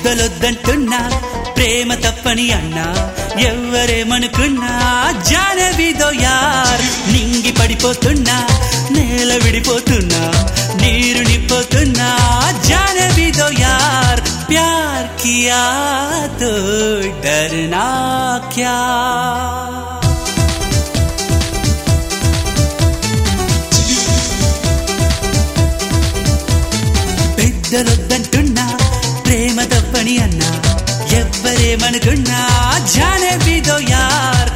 పెద్దలొద్దంటున్నా ప్రేమ తప్పని అన్నా ఎవ్వరేమనుకున్నా జానవిదో యార్ నింగి పడిపోతున్నా నేల విడిపోతున్నా నీరు నింపోతున్నా జానవిదో యార్ ప్యార్ కియా తో డర్నా క్యా పెద్దలొద్దంటున్నా ప్రేమ తప్పని అన్నా ఎవ్వరేమనుకున్నా జానవిదో యార్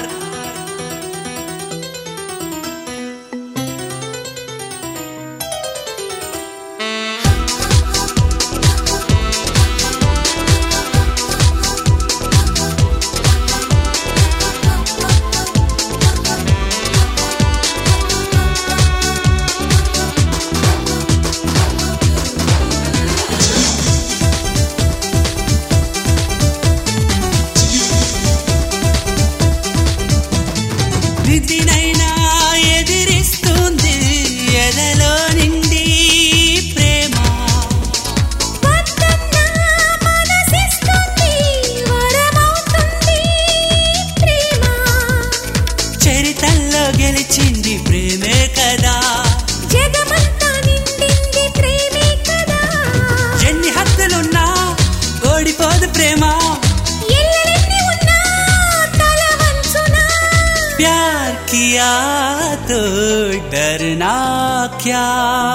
విధినైనా ఎదిరిస్తుంది ఎదలో నిండి ప్రేమ వద్దన్నా మనసిస్తుంది వరమవుతుంది ప్రేమ చరితల్లో గెలిచింది ప్రేమే కదా జగమంతా నిండింది ప్రేమే కదా ఎన్ని హద్దులున్నా ఓడిపోదు ప్రేమ ఎల్లెన్ని ఉన్నా తల వంచునా ప్యార్ కియా తో డర్నా క్యా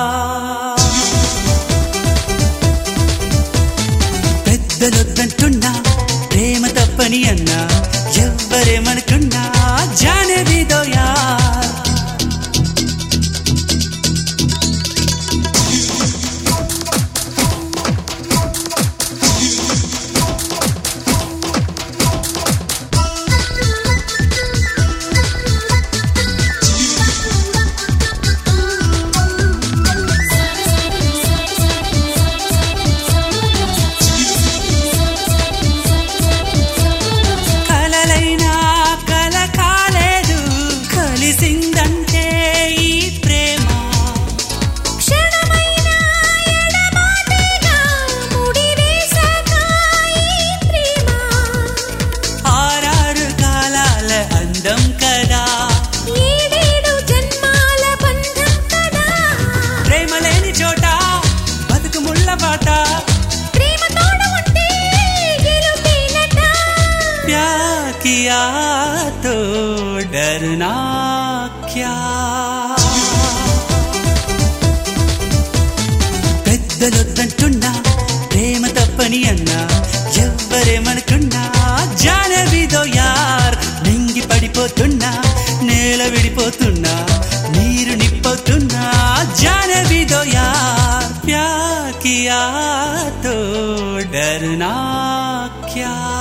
పెద్దలొద్దంటున్నా ప్రేమ తప్పని అన్నా ఎవ్వరేమనుకున్నా జానవిదో యార్ కలలైనా కల కాలేదు కలిసిందంటే ఈ ప్రేమ క్షణమైనా ఎడబాటుగా ముడివేశాక ఈ ప్రేమ ఆరారు కాలాల అందం కదా ఏడేడు జన్మాల బంధం కదా ప్రేమ లేని చోట బతుకు ముళ్ళ బాట ప్రేమ తోడు ఉంటే గెలుపేనట ప్యార్ కియా తో డర్నా క్యా పెద్దలొద్దంటున్నా ప్రేమ తప్పని అన్నా ఎవ్వరేమనుకున్నా జానవిదో యార్ నింగి పడిపోతున్నా నేల విడిపోతున్నా నీరు నింపోతున్నా జానవిదో యార్ ప్యార్ కియా తో డర్నా క్యా